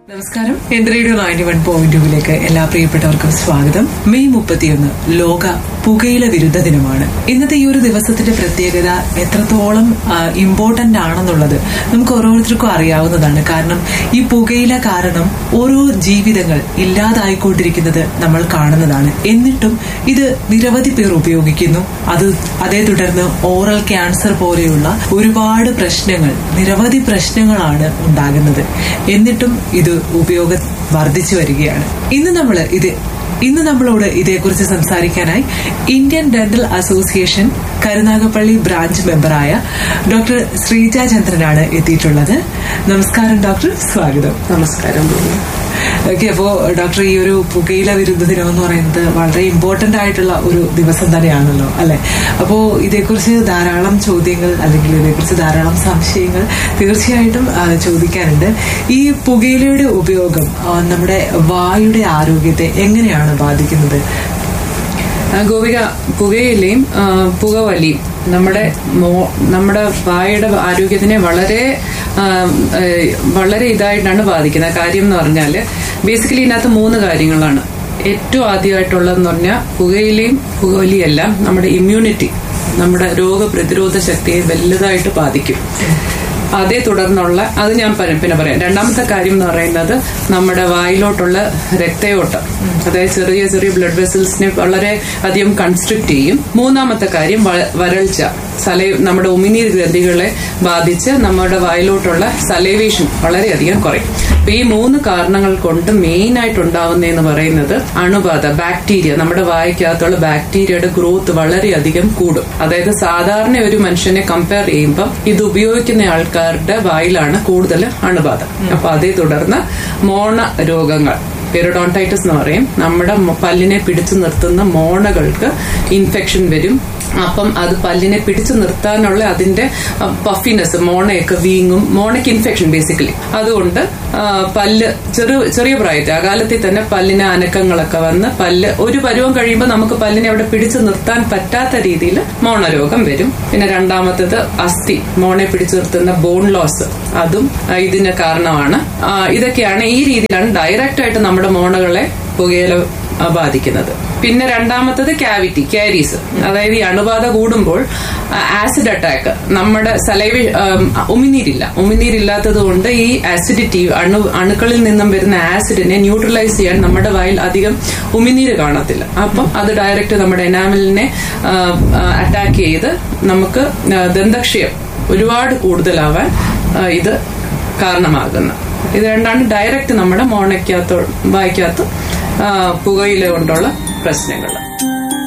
നമസ്കാരം എന്റെ radio ninety one point ടൂവിലേക്ക് എല്ലാ പ്രിയപ്പെട്ടവർക്കും സ്വാഗതം മെയ് മുപ്പത്തിയൊന്ന് ലോക പുകയില വിരുദ്ധ ദിനമാണ് ഇന്നത്തെ ഈ ഒരു ദിവസത്തിന്റെ പ്രത്യേകത എത്രത്തോളം ഇമ്പോർട്ടന്റ് ആണെന്നുള്ളത് നമുക്ക് ഓരോരുത്തർക്കും അറിയാവുന്നതാണ് കാരണം ഈ പുകയില കാരണം ഓരോ ജീവിതങ്ങൾ ഇല്ലാതായിക്കൊണ്ടിരിക്കുന്നത് നമ്മൾ കാണുന്നതാണ് എന്നിട്ടും ഇത് നിരവധി പേർ ഉപയോഗിക്കുന്നു അത് അതേ തുടർന്ന് ഓറൽ ക്യാൻസർ പോലെയുള്ള ഒരുപാട് പ്രശ്നങ്ങൾ നിരവധി പ്രശ്നങ്ങളാണ് ഉണ്ടാകുന്നത് എന്നിട്ടും ഇത് ഉപയോഗം വർദ്ധിച്ചു വരികയാണ് ഇന്ന് നമ്മൾ ഇത് ഇന്ന് നമ്മളോട് ഇതേക്കുറിച്ച് സംസാരിക്കാനായി Indian dental association Karunagappally branch മെമ്പറായ ഡോക്ടർ ശ്രീജ ചന്ദ്രനാണ് എത്തിയിട്ടുള്ളത് നമസ്കാരം ഡോക്ടർ സ്വാഗതം നമസ്കാരം ഓക്കെ അപ്പോ ഡോക്ടർ ഈ ഒരു പുകയില വിരുദ്ധ ദിനം എന്ന് പറയുന്നത് വളരെ ഇമ്പോർട്ടന്റ് ആയിട്ടുള്ള ഒരു ദിവസം തന്നെയാണല്ലോ അല്ലെ അപ്പോ ഇതേക്കുറിച്ച് ധാരാളം ചോദ്യങ്ങൾ അല്ലെങ്കിൽ ഇതേക്കുറിച്ച് ധാരാളം സംശയങ്ങൾ തീർച്ചയായിട്ടും ആ, ചോദിക്കാനുണ്ട് ഈ പുകയിലയുടെ ഉപയോഗം ആ, നമ്മുടെ വായുടെ ആരോഗ്യത്തെ എങ്ങനെയാണ് ബാധിക്കുന്നത് ആ, ഗോപിക പുകയിലയും ആ, പുകവലിയും നമ്മുടെ മോ- നമ്മുടെ വായുടെ ആരോഗ്യത്തിനെ വളരെ ആ, ഏ, വളരെ ഇതായിട്ടാണ് ബാധിക്കുന്നത് കാര്യം എന്ന് പറഞ്ഞാൽ ബേസിക്കലി ഇതിനകത്ത് മൂന്ന് കാര്യങ്ങളാണ് ഏറ്റവും ആദ്യമായിട്ടുള്ളതെന്ന് പറഞ്ഞാൽ പുകയിലയും പുകവലിയെല്ലാം നമ്മുടെ ഇമ്മ്യൂണിറ്റി നമ്മുടെ രോഗപ്രതിരോധ ശക്തിയെ വലുതായിട്ട് ബാധിക്കും അതേ തുടർന്നുള്ള അത് ഞാൻ പ- പിന്നെ പറയാം രണ്ടാമത്തെ കാര്യം എന്ന് പറയുന്നത് നമ്മുടെ വായിലോട്ടുള്ള രക്തയോട്ടം അതായത് ചെറിയ ചെറിയ ബ്ലഡ് വെസൽസിനെ വളരെ അധികം കൺസ്ട്രിക്ട് ചെയ്യും മൂന്നാമത്തെ കാര്യം വ- വരൾച്ച സല നമ്മുടെ ഉമിനീർ ഗ്രന്ഥികളെ ബാധിച്ച് നമ്മുടെ വായിലോട്ടുള്ള സലേവേഷൻ വളരെയധികം കുറയും അപ്പൊ ഈ മൂന്ന് കാരണങ്ങൾ കൊണ്ട് മെയിൻ ആയിട്ട് ഉണ്ടാവുന്നതെന്ന് പറയുന്നത് അണുബാധ ബാക്ടീരിയ നമ്മുടെ വായിക്കകത്തുള്ള ബാക്ടീരിയയുടെ ഗ്രോത്ത് വളരെയധികം കൂടും അതായത് സാധാരണ ഒരു മനുഷ്യനെ കമ്പയർ ചെയ്യുമ്പോൾ ഇത് ഉപയോഗിക്കുന്ന ആൾക്കാരുടെ വായിലാണ് കൂടുതൽ അണുബാധ അപ്പൊ അതേ തുടർന്ന് മോണ രോഗങ്ങൾ പെരിഡോണ്ടൈറ്റിസ് എന്ന് പറയും നമ്മുടെ മൊ- പല്ലിനെ പിടിച്ചു നിർത്തുന്ന മോണകൾക്ക് ഇൻഫെക്ഷൻ വരും അപ്പം അത് പല്ലിനെ പിടിച്ചു നിർത്താനുള്ള അതിന്റെ പഫിനെസ് മോണയൊക്കെ വീങ്ങും മോണയ്ക്ക് ഇൻഫെക്ഷൻ ബേസിക്കലി അതുകൊണ്ട് ആ, പല്ല് ചെറു ചെറിയ പ്രായത്തിൽ അകാലത്തിൽ തന്നെ പല്ലിന് അനക്കങ്ങളൊക്കെ വന്ന് പല്ല് ഒരു പരുവം കഴിയുമ്പോൾ നമുക്ക് പല്ലിനെ അവിടെ പിടിച്ചു നിർത്താൻ പറ്റാത്ത രീതിയിൽ മോണരോഗം വരും പിന്നെ രണ്ടാമത്തേത് അസ്ഥി മോണെ പിടിച്ചു നിർത്തുന്ന ബോൺ ലോസ് അതും ആ, ഇതിന് കാരണമാണ് ആ, ഇതൊക്കെയാണ് ഈ രീതിയിലാണ് ഡയറക്റ്റ് ആയിട്ട് നമ്മുടെ മോണകളെ പുകയില ആ, ബാധിക്കുന്നത് പിന്നെ രണ്ടാമത്തത് ക്യാവിറ്റി ക്യാരീസ് അതായത് ഈ അണുബാധ കൂടുമ്പോൾ ആസിഡ് അറ്റാക്ക് നമ്മുടെ സലൈവ ഉമിനീരില്ല ഉമിനീരില്ലാത്തത് കൊണ്ട് ഈ ആസിഡിറ്റി അണു അണുക്കളിൽ നിന്നും വരുന്ന ആസിഡിനെ ന്യൂട്രലൈസ് ചെയ്യാൻ നമ്മുടെ വായിൽ അധികം ഉമിനീര് കാണത്തില്ല അപ്പം അത് ഡയറക്റ്റ് നമ്മുടെ എനാമലിനെ അറ്റാക്ക് ചെയ്ത് നമുക്ക് ആ, ദന്തക്ഷയം ഒരുപാട് കൂടുതലാവാൻ ആ, ഇത് കാരണമാകുന്നു ഇത് രണ്ടാണ് ഡയറക്റ്റ് നമ്മുടെ മോണയ്ക്കകത്തോ വായിക്കകത്ത് ആ, പുകയില കൊണ്ടുള്ള പ്രശ്നങ്ങൾ